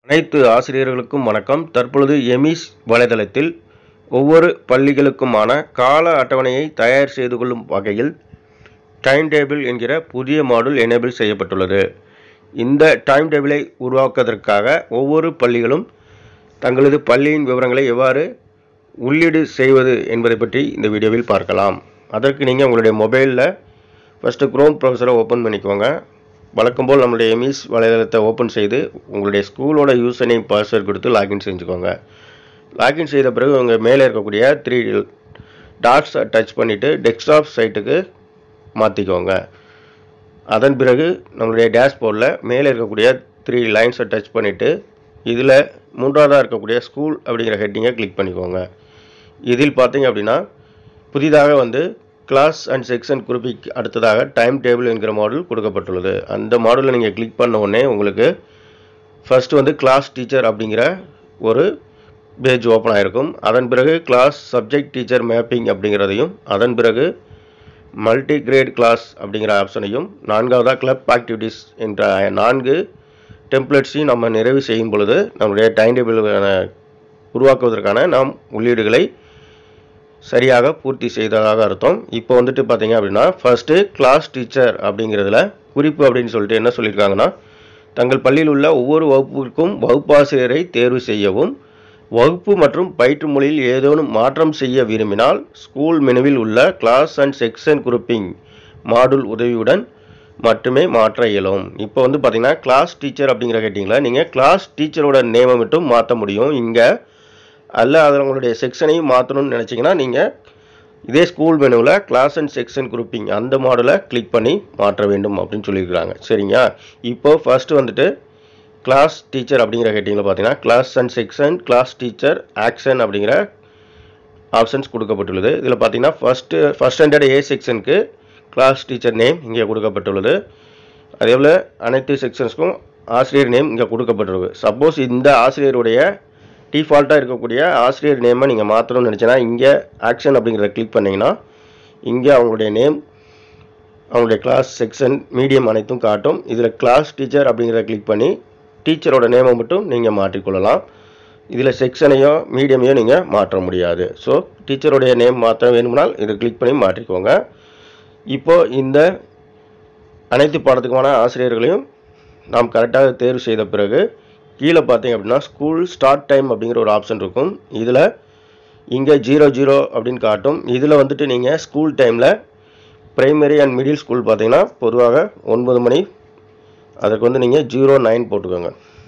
அனைத்து ஆசிரியர்களுக்கும் வணக்கம் தற்பொழுது எமிஸ் வலைதளத்தில் ஒவ்வொரு பள்ளிகளுக்குமான கால அட்டவணையை தயார் செய்து கொள்ளும் வகையில் டைம் டேபிள் என்கிற புதிய மாடல் எனேபிள் செய்யப்பட்டுள்ளது இந்த டைம் டேபிளை உருவாக்குவதற்காக ஒவ்வொரு பள்ளிகளும் தங்களது பள்ளியின் விவரங்களை எவ்வாறு உள்ளீடு செய்வது என்பதை பற்றி இந்த வீடியோவில் பார்க்கலாம் அதற்கு நீங்கள் உங்களுடைய மொபைலில் ஃபஸ்ட்டு குரோம் ப்ரௌசரை ஓப்பன் பண்ணிக்கோங்க வழக்கம் போல் நம்மளுடைய எமிஸ் வலைதளத்தை ஓப்பன் செய்து உங்களுடைய ஸ்கூலோட யூசர் நேம் பாஸ்வேர்ட் கொடுத்து லாகின் செஞ்சுக்கோங்க லாகின் செய்த பிறகு உங்கள் மேலே இருக்கக்கூடிய த்ரீ டாட்ஸை டச் பண்ணிவிட்டு டெஸ்க்டாப் சைட்டுக்கு மாற்றிக்கோங்க அதன் பிறகு நம்மளுடைய டேஷ்போர்டில் மேலே இருக்கக்கூடிய த்ரீ லைன்ஸை டச் பண்ணிவிட்டு இதில் மூன்றாவதாக இருக்கக்கூடிய ஸ்கூல் அப்படிங்கிற ஹெட்டிங்கை கிளிக் பண்ணிக்கோங்க இதில் பார்த்தீங்க அப்படின்னா புதிதாக வந்து கிளாஸ் அண்ட் செக்ஷன் குரூப்பிக்கு அடுத்ததாக டைம் டேபிள் என்கிற மாடல் கொடுக்கப்பட்டுள்ளது அந்த மாடலில் நீங்கள் கிளிக் பண்ண உடனே உங்களுக்கு ஃபர்ஸ்ட் வந்து கிளாஸ் டீச்சர் அப்படிங்கிற ஒரு பேஜ் ஓப்பன் ஆகிருக்கும் அதன் பிறகு கிளாஸ் சப்ஜெக்ட் டீச்சர் மேப்பிங் அப்படிங்கிறதையும் அதன் பிறகு மல்டி கிரேட் கிளாஸ் அப்படிங்கிற ஆப்ஷனையும் நான்காவதாக கிளப் ஆக்டிவிட்டீஸ் என்ற நான்கு டெம்ப்ளேட்ஸையும் நம்ம நிறைவு செய்யும் பொழுது நம்முடைய டைம் டேபிள் உருவாக்குவதற்கான நாம் உள்ளீடுகளை சரியாக பூர்த்தி செய்ததாக அர்த்தம் இப்போ வந்துட்டு பார்த்தீங்க அப்படின்னா ஃபர்ஸ்ட்டு கிளாஸ் டீச்சர் அப்படிங்கிறதுல குறிப்பு அப்படின்னு சொல்லிட்டு என்ன சொல்லியிருக்காங்கன்னா தங்கள் பள்ளியில் உள்ள ஒவ்வொரு வகுப்பிற்கும் வகுப்பாசிரியரை தேர்வு செய்யவும் வகுப்பு மற்றும் பயிற்று மொழியில் ஏதேனும் மாற்றம் செய்ய விரும்பினால் ஸ்கூல் மெனுவில் உள்ள class and section grouping module உதவியுடன் மட்டுமே மாற்ற இயலும் இப்போ வந்து பார்த்தீங்கன்னா கிளாஸ் டீச்சர் அப்படிங்கிற கேட்டிங்களா நீங்கள் கிளாஸ் டீச்சரோட நேமை மட்டும் மாற்ற முடியும் இங்கே அல்ல அதில் உங்களுடைய செக்ஷனையும் மாற்றணும்னு நினச்சிங்கன்னா நீங்கள் இதே ஸ்கூல் மெனுவில் கிளாஸ் அண்ட் செக்ஷன் குரூப்பிங் அந்த மாடலை கிளிக் பண்ணி மாற்ற வேண்டும் அப்படின்னு சொல்லியிருக்கிறாங்க சரிங்க இப்போ ஃபர்ஸ்ட் வந்துட்டு கிளாஸ் டீச்சர் அப்படிங்கிற ஹெட்டிங்கில் பார்த்தீங்கன்னா class and section class teacher action அப்படிங்கிற ஆப்ஷன்ஸ் கொடுக்கப்பட்டுள்ளது இதில் பார்த்தீங்கன்னா ஃபஸ்ட்டு ஃபஸ்ட் ஸ்டாண்டர்ட் ஏ செக்ஷனுக்கு கிளாஸ் டீச்சர் நேம் இங்கே கொடுக்கப்பட்டுள்ளது அதே போல் அனைத்து செக்ஷன்ஸ்க்கும் ஆசிரியர் நேம் இங்கே கொடுக்கப்பட்டுள்ளது சப்போஸ் இந்த ஆசிரியருடைய டிஃபால்ட்டாக இருக்கக்கூடிய ஆசிரியர் நேமை நீங்கள் மாற்றணும்னு நினச்சினா இங்கே ஆக்ஷன் அப்படிங்கிறத கிளிக் பண்ணிங்கன்னா இங்கே அவங்களுடைய நேம் அவங்களுடைய கிளாஸ் செக்ஷன் மீடியம் அனைத்தும் காட்டும் இதில் கிளாஸ் டீச்சர் அப்படிங்கிறத கிளிக் பண்ணி டீச்சரோட நேமை மட்டும் நீங்கள் மாற்றிக்கொள்ளலாம் இதில் செக்ஷனையோ மீடியமையோ நீங்கள் மாற்ற முடியாது ஸோ டீச்சருடைய நேம் மாற்ற வேணும்னால் இதை கிளிக் பண்ணி மாற்றிக்கோங்க இப்போது இந்த அனைத்து பாடத்துக்குமான ஆசிரியர்களையும் நாம் கரெக்டாக தேர்வு செய்த பிறகு கீழே பார்த்தீங்க அப்படின்னா ஸ்கூல் ஸ்டார்ட் டைம் அப்படிங்கிற ஒரு ஆப்ஷன் இருக்கும் இதில் இங்கே ஜீரோ ஜீரோ அப்படின்னு காட்டும் இதில் வந்துட்டு நீங்கள் ஸ்கூல் டைமில் ப்ரைமரி அண்ட் மிடில் ஸ்கூல் பார்த்தீங்கன்னா பொதுவாக ஒன்பது மணி அதற்கு வந்து நீங்கள் ஜீரோ நைன் போட்டுக்கோங்க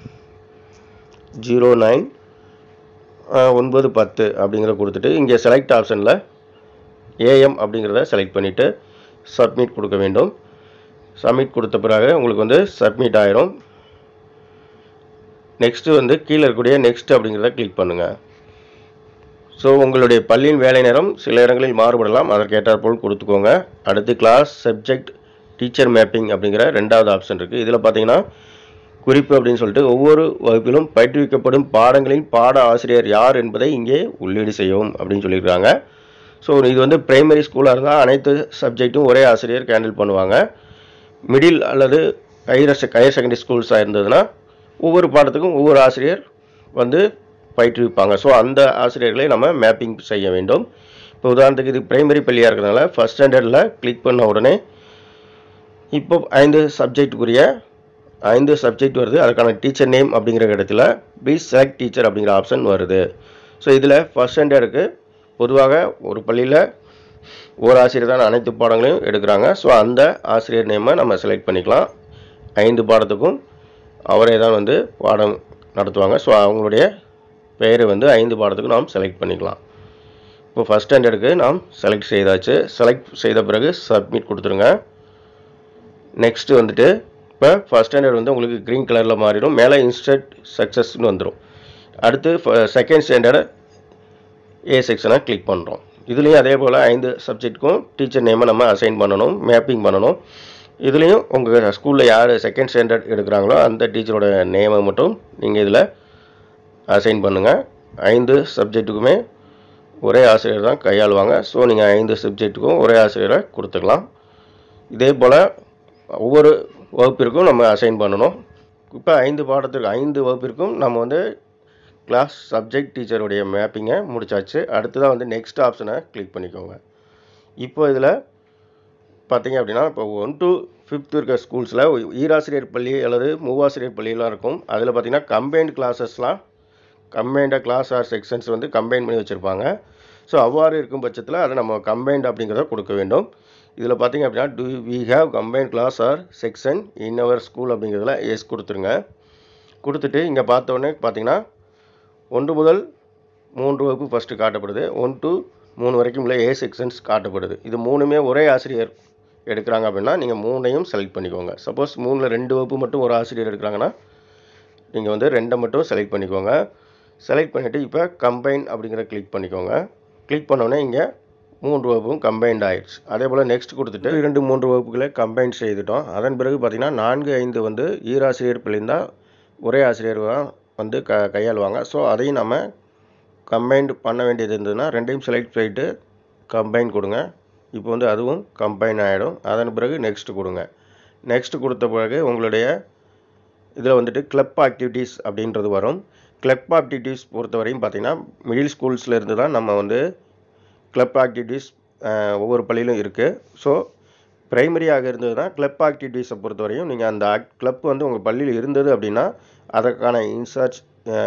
ஜீரோ நைன் ஒன்பது பத்து அப்படிங்கிற கொடுத்துட்டு இங்கே செலக்ட் ஆப்ஷனில் ஏஎம் அப்படிங்கிறத செலக்ட் பண்ணிவிட்டு சப்மிட் கொடுக்க வேண்டும் சப்மிட் கொடுத்த பிறகு உங்களுக்கு வந்து சப்மிட் ஆயிரும் நெக்ஸ்ட்டு வந்து கீழே இருக்கக்கூடிய நெக்ஸ்ட் அப்படிங்கிறத கிளிக் பண்ணுங்கள் ஸோ உங்களுடைய பள்ளியின் வேலை நேரம் சில இடங்களில் மாறுபடலாம் அதற்கேற்றாற் போல் கொடுத்துக்கோங்க அடுத்து கிளாஸ் சப்ஜெக்ட் டீச்சர் மேப்பிங் அப்படிங்கிற ரெண்டாவது ஆப்ஷன் இருக்குது இதில் பார்த்தீங்கன்னா குறிப்பு அப்படின்னு சொல்லிட்டு ஒவ்வொரு வகுப்பிலும் பயிற்றுவிக்கப்படும் பாடங்களின் பாட ஆசிரியர் யார் என்பதை இங்கே உள்ளீடு செய்யவும் அப்படின்னு சொல்லியிருக்காங்க ஸோ இது வந்து பிரைமரி ஸ்கூலாக இருந்தால் அனைத்து சப்ஜெக்ட்டும் ஒரே ஆசிரியர் கேண்டில் பண்ணுவாங்க மிடில் அல்லது ஹையர் ஹையர் செகண்டரி ஸ்கூல்ஸாக இருந்ததுன்னா ஒவ்வொரு பாடத்துக்கும் ஒவ்வொரு ஆசிரியர் வந்து பயிற்றுவிப்பாங்க ஸோ அந்த ஆசிரியர்களை நம்ம மேப்பிங் செய்ய வேண்டும் இப்போ உதாரணத்துக்கு இது பிரைமரி பள்ளியாக இருக்கிறதுனால ஃபஸ்ட் ஸ்டாண்டர்டில் கிளிக் பண்ண உடனே இப்போ ஐந்து சப்ஜெக்டுக்குரிய ஐந்து சப்ஜெக்ட் வருது அதுக்கான டீச்சர் நேம் அப்படிங்கிற இடத்துல ப்ளீஸ் செலக்ட் டீச்சர் அப்படிங்கிற ஆப்ஷன் வருது ஸோ இதில் ஃபஸ்ட் ஸ்டாண்டர்டுக்கு பொதுவாக ஒரு பள்ளியில் ஒரு ஆசிரியர் தான் அனைத்து பாடங்களையும் எடுக்கிறாங்க ஸோ அந்த ஆசிரியர் நேமை நம்ம செலக்ட் பண்ணிக்கலாம் ஐந்து பாடத்துக்கும் அவரே தான் வந்து பாடம் நடத்துவாங்க ஸோ அவங்களுடைய பெயரை வந்து ஐந்து பாடத்துக்கு நாம் செலக்ட் பண்ணிக்கலாம் இப்போ ஃபஸ்ட் ஸ்டாண்டர்டுக்கு நாம் செலக்ட் செய்தாச்சு செலக்ட் செய்த பிறகு சப்மிட் கொடுத்துருங்க நெக்ஸ்ட்டு வந்துட்டு இப்போ ஃபஸ்ட் ஸ்டாண்டர்ட் வந்து உங்களுக்கு க்ரீன் கலரில் மாறிடும் மேலே இன்ஸ்டட் சக்ஸஸ்னு வந்துடும் அடுத்து செகண்ட் ஸ்டாண்டர்டு ஏ செக்ஷனை கிளிக் பண்ணுறோம் இதுலேயும் அதே போல் ஐந்து சப்ஜெக்ட்டுக்கும் டீச்சர் நேமை நம்ம அசைன் பண்ணணும் மேப்பிங் பண்ணணும் இதுலேயும் உங்கள் ஸ்கூலில் யார் செகண்ட் ஸ்டாண்டர்ட் எடுக்கிறாங்களோ அந்த டீச்சரோட நேமை மட்டும் நீங்கள் இதில் அசைன் பண்ணுங்கள் ஐந்து சப்ஜெக்ட்டுக்குமே ஒரே ஆசிரியர் தான் கையாளுவாங்க ஸோ நீங்கள் ஐந்து சப்ஜெக்ட்டுக்கும் ஒரே ஆசிரியரை கொடுத்துக்கலாம் இதே போல் ஒவ்வொரு வகுப்பிற்கும் நம்ம அசைன் பண்ணணும் இப்போ ஐந்து பாடத்திற்கு ஐந்து வகுப்பிற்கும் நம்ம வந்து கிளாஸ் சப்ஜெக்ட் டீச்சருடைய மேப்பிங்கை முடிச்சாச்சு அடுத்ததாக வந்து நெக்ஸ்ட் ஆப்ஷனை கிளிக் பண்ணிக்கோங்க இப்போ இதில் பார்த்தீங்க அப்படின்னா இப்போ ஒன் டு ஃபிஃப்த் இருக்க ஸ்கூல்ஸில் ஈராசிரியர் பள்ளி அல்லது மூவாசிரியர் பள்ளியெலாம் இருக்கும் அதில் பார்த்தீங்கன்னா கம்பைன்ட் கிளாஸஸ்லாம் கம்பைண்டாக கிளாஸ் ஆர் செக்ஷன்ஸ் வந்து கம்பைன் பண்ணி வச்சுருப்பாங்க ஸோ அவ்வாறு இருக்கும் பட்சத்தில் அதை நம்ம கம்பைன்ட் அப்படிங்கிறத கொடுக்க வேண்டும் இதில் பார்த்தீங்க அப்படின்னா do we have combined class or section in our school அப்படிங்கிறதுல எஸ் கொடுத்துருங்க கொடுத்துட்டு இங்கே பார்த்தோன்னே பார்த்தீங்கன்னா ஒன்று முதல் மூன்று வகுப்பு ஃபஸ்ட்டு காட்டப்படுது ஒன் டு மூணு வரைக்கும் உள்ள ஏ செக்ஷன்ஸ் காட்டப்படுது இது மூணுமே ஒரே ஆசிரியர் எடுக்கிறாங்க அப்படின்னா நீங்கள் மூணையும் செலக்ட் பண்ணிக்கோங்க சப்போஸ் மூணில் ரெண்டு வகுப்பு மட்டும் ஒரு ஆசிரியர் எடுக்கிறாங்கன்னா நீங்கள் வந்து ரெண்டை மட்டும் செலக்ட் பண்ணிக்கோங்க செலக்ட் பண்ணிவிட்டு இப்போ கம்பைன் அப்படிங்கிற கிளிக் பண்ணிக்கோங்க கிளிக் பண்ணோன்னே இங்கே மூன்று வகுப்பும் கம்பைன்ட் ஆயிடுச்சு அதே போல் நெக்ஸ்ட் கொடுத்துட்டு இரண்டு மூன்று வகுப்புகளை கம்பைன் செய்துட்டோம் அதன் பிறகு பார்த்திங்கன்னா நான்கு ஐந்து வந்து ஈராசிரியர் பிள்ளைந்தால் ஒரே ஆசிரியர் தான் வந்து க கையாளுவாங்க ஸோ அதையும் நம்ம கம்பைன்டு பண்ண வேண்டியது இருந்ததுன்னா ரெண்டையும் செலக்ட் பண்ணிட்டு கம்பைன் கொடுங்க இப்போ வந்து அதுவும் கம்பைன் ஆகிடும் அதன் பிறகு நெக்ஸ்ட் கொடுங்க நெக்ஸ்ட் கொடுத்த பிறகு உங்களுடைய இதில் வந்துட்டு கிளப் ஆக்டிவிட்டீஸ் அப்படின்றது வரும் கிளப் ஆக்டிவிட்டீஸ் பொறுத்தவரையும் பார்த்திங்கன்னா மிடில் ஸ்கூல்ஸில் இருந்து தான் நம்ம வந்து கிளப் ஆக்டிவிட்டீஸ் ஒவ்வொரு பள்ளியிலும் இருக்குது ஸோ ப்ரைமரியாக இருந்ததுன்னா கிளப் ஆக்டிவிட்டீஸை பொறுத்தவரையும் நீங்கள் அந்த ஆக்ட் கிளப் வந்து உங்கள் பள்ளியில் இருந்தது அப்படின்னா அதற்கான இன்சார்ஜ்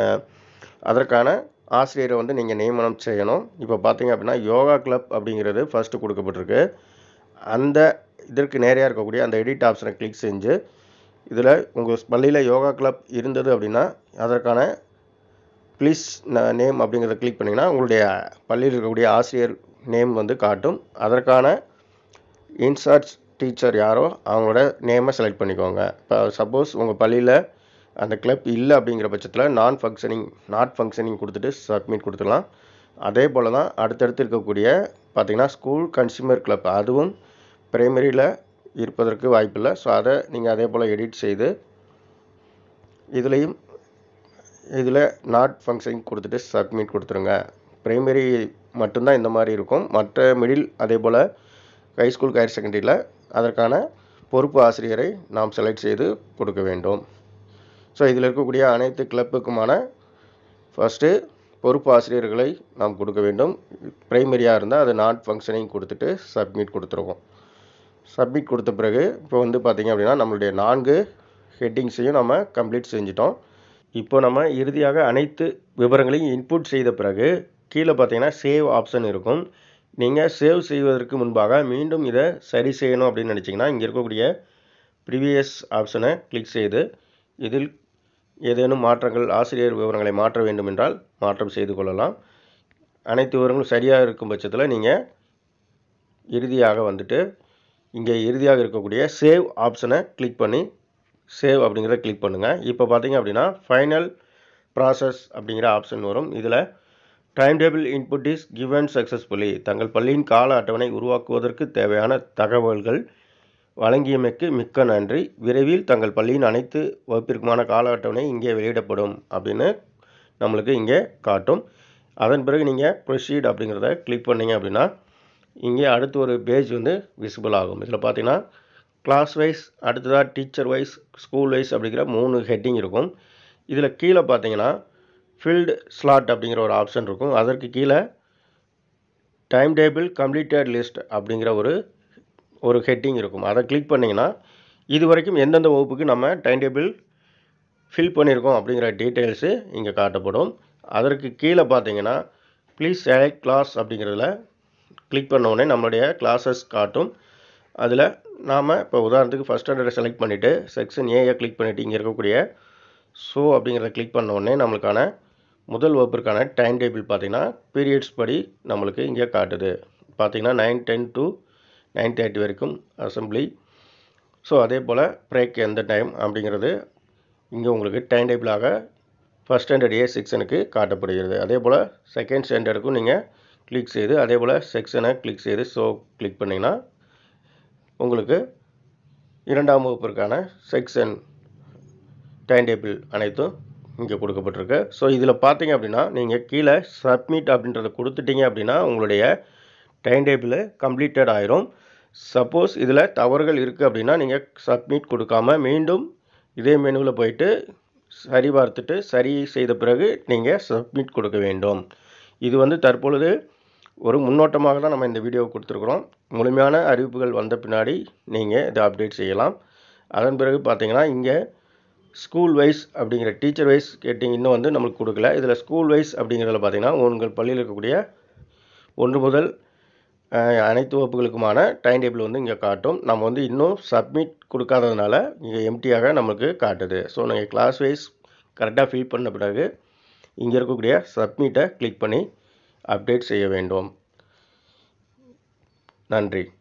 அதற்கான ஆசிரியரை வந்து நீங்கள் நியமனம் செய்யணும் இப்போ பார்த்தீங்க அப்படின்னா யோகா கிளப் அப்படிங்கிறது ஃபஸ்ட்டு கொடுக்கப்பட்டிருக்கு அந்த இதற்கு நேரையாக இருக்கக்கூடிய அந்த எடிட் ஆப்ஷனை கிளிக் செஞ்சு இதில் உங்கள் பள்ளியில் யோகா கிளப் இருந்தது அப்படின்னா அதற்கான ப்ளீஸ் நேம் அப்படிங்கிறத கிளிக் பண்ணிங்கன்னா உங்களுடைய பள்ளியில் இருக்கக்கூடிய ஆசிரியர் நேம் வந்து காட்டும் அதற்கான இன்சார்ஜ் டீச்சர் யாரோ அவங்களோட நேமை செலக்ட் பண்ணிக்கோங்க இப்போ சப்போஸ் உங்கள் பள்ளியில் அந்த கிளப் இல்லை அப்படிங்கிற பட்சத்தில் நான் ஃபங்க்ஷனிங் நாட் ஃபங்க்ஷனிங் கொடுத்துட்டு சப்மிட் கொடுத்துடலாம் அதே போல் தான் அடுத்தடுத்து இருக்கக்கூடிய பார்த்திங்கன்னா ஸ்கூல் கன்சியூமர் கிளப் அதுவும் பிரைமரியில் இருப்பதற்கு வாய்ப்பில்லை ஸோ அதை நீங்கள் அதே போல் எடிட் செய்து இதுலேயும் இதில் நாட் ஃபங்க்ஷனிங் கொடுத்துட்டு சப்மிட் கொடுத்துருங்க ப்ரைமரி மட்டும்தான் இந்த மாதிரி இருக்கும் மற்ற மிடில் அதே போல் ஹை ஸ்கூல் ஹையர் செகண்டரியில் அதற்கான பொறுப்பு ஆசிரியரை நாம் செலக்ட் செய்து கொடுக்க வேண்டும் ஸோ இதில் இருக்கக்கூடிய அனைத்து கிளப்புக்குமான ஃபஸ்ட்டு பொறுப்பு ஆசிரியர்களை நாம் கொடுக்க வேண்டும் ப்ரைமரியாக இருந்தால் அது நாட் ஃபங்க்ஷனிங் கொடுத்துட்டு சப்மிட் கொடுத்துருவோம் சப்மிட் கொடுத்த பிறகு இப்போ வந்து பார்த்திங்க அப்படின்னா நம்மளுடைய நான்கு ஹெட்டிங்ஸையும் நம்ம கம்ப்ளீட் செஞ்சிட்டோம் இப்போ நம்ம இறுதியாக அனைத்து விவரங்களையும் இன்புட் செய்த பிறகு கீழே பார்த்தீங்கன்னா சேவ் ஆப்ஷன் இருக்கும் நீங்கள் சேவ் செய்வதற்கு முன்பாக மீண்டும் இதை சரி செய்யணும் அப்படின்னு நினச்சிங்கன்னா இங்கே இருக்கக்கூடிய ப்ரீவியஸ் ஆப்ஷனை கிளிக் செய்து இதில் ஏதேனும் மாற்றங்கள் ஆசிரியர் விவரங்களை மாற்ற வேண்டும் என்றால் மாற்றம் செய்து கொள்ளலாம் அனைத்து விவரங்களும் சரியாக இருக்கும் பட்சத்தில் நீங்கள் இறுதியாக வந்துட்டு இங்கே இறுதியாக இருக்கக்கூடிய சேவ் ஆப்ஷனை கிளிக் பண்ணி சேவ் அப்படிங்கிறத கிளிக் பண்ணுங்கள் இப்போ பார்த்தீங்க அப்படின்னா ஃபைனல் ப்ராசஸ் அப்படிங்கிற ஆப்ஷன் வரும் இதில் time table input is given successfully தங்கள் பள்ளியின் கால அட்டவணை உருவாக்குவதற்கு தேவையான தகவல்கள் வழங்கியமைக்கு மிக்க நன்றி விரைவில் தங்கள் பள்ளியின் அனைத்து வகுப்பிற்குமான கால அட்டவணை இங்கே வெளியிடப்படும் அப்படின்னு நம்மளுக்கு இங்கே காட்டும் அதன் பிறகு நீங்கள் ப்ரொசீட் அப்படிங்கிறத கிளிக் பண்ணீங்க அப்படின்னா இங்கே அடுத்து ஒரு பேஜ் வந்து விசிபிள் ஆகும் இதில் பார்த்தீங்கன்னா கிளாஸ் வைஸ் அடுத்ததாக டீச்சர் வைஸ் ஸ்கூல் வைஸ் அப்படிங்கிற மூணு ஹெட்டிங் இருக்கும் இதில் கீழே பார்த்தீங்கன்னா ஃபீல்டு ஸ்லாட் அப்படிங்கிற ஒரு ஆப்ஷன் இருக்கும் அதற்கு கீழே டைம் டேபிள் கம்ப்ளீட்டட் லிஸ்ட் அப்படிங்கிற ஒரு ஒரு ஹெட்டிங் இருக்கும் அதை கிளிக் பண்ணிங்கன்னா இது வரைக்கும் எந்தெந்த வகுப்புக்கு நம்ம டைம் டேபிள் ஃபில் பண்ணியிருக்கோம் அப்படிங்கிற டீட்டெயில்ஸு இங்கே காட்டப்படும் அதற்கு கீழே பார்த்தீங்கன்னா ப்ளீஸ் செலக்ட் கிளாஸ் அப்படிங்கிறதுல கிளிக் பண்ண உடனே நம்மளுடைய கிளாஸஸ் காட்டும் அதில் நாம் இப்போ உதாரணத்துக்கு ஃபஸ்ட் ஸ்டாண்டர்டை செலக்ட் பண்ணிவிட்டு செக்ஷன் ஏயை கிளிக் பண்ணிவிட்டு இங்கே இருக்கக்கூடிய ஷோ அப்படிங்கிறத கிளிக் பண்ண உடனே நம்மளுக்கான முதல் வகுப்பிற்கான டைம் டேபிள் பார்த்திங்கன்னா பீரியட்ஸ் படி நம்மளுக்கு இங்கே காட்டுது பார்த்திங்கன்னா nine ten to nine thirty வரைக்கும் அசம்பிளி ஸோ அதே போல் பிரேக் எந்த டைம் அப்படிங்கிறது இங்கே உங்களுக்கு டைம் டேபிளாக ஃபஸ்ட் ஸ்டாண்டர்ட் ஏ செக்ஷனுக்கு காட்டப்படுகிறது அதே போல் செகண்ட் ஸ்டாண்டர்டுக்கும் நீங்கள் கிளிக் செய்து அதே போல் செக்ஷனை கிளிக் செய்து ஸோ கிளிக் பண்ணிங்கன்னா உங்களுக்கு இரண்டாம் வகுப்பிற்கான செக்ஷன் டைம் டேபிள் அனைத்தும் இங்கே கொடுக்கப்பட்டிருக்கு ஸோ இதில் பார்த்தீங்க அப்படின்னா நீங்கள் கீழே சப்மிட் அப்படின்றத கொடுத்துட்டீங்க அப்படின்னா உங்களுடைய டைம் டேபிள் கம்ப்ளீட்டட் ஆயிரும் சப்போஸ் இதில் தவறுகள் இருக்குது அப்படின்னா நீங்கள் சப்மிட் கொடுக்காம மீண்டும் இதே மெனுவில் போயிட்டு சரி பார்த்துட்டு சரி செய்த பிறகு நீங்கள் சப்மிட் கொடுக்க வேண்டும் இது வந்து தற்பொழுது ஒரு முன்னோட்டமாக தான் நம்ம இந்த வீடியோவை கொடுத்துருக்குறோம் முழுமையான அறிவிப்புகள் வந்த பின்னாடி நீங்கள் இதை அப்டேட் செய்யலாம் அதன் பிறகு பார்த்தீங்கன்னா இங்கே ஸ்கூல் வைஸ் அப்படிங்கிற டீச்சர் வைஸ் கேட்டிங் இன்னும் வந்து நம்மளுக்கு கொடுக்கல இதில் ஸ்கூல் வைஸ் அப்படிங்கிறதுல பார்த்தீங்கன்னா உங்கள் பள்ளியில் இருக்கக்கூடிய ஒன்று முதல் அஹ், அனைத்து வகுப்புகளுக்குமான டைம் டேபிள் வந்து இங்கே காட்டும் நம்ம வந்து இன்னும் சப்மிட் கொடுக்காததுனால இங்கே எம்டியாக நமக்கு காட்டுது ஸோ நீங்கள் கிளாஸ் வைஸ் கரெக்டாக ஃபில் பண்ண பிறகு இங்கே இருக்கக்கூடிய சப்மிட்டை கிளிக் பண்ணி அப்டேட் செய்ய வேண்டும் நன்றி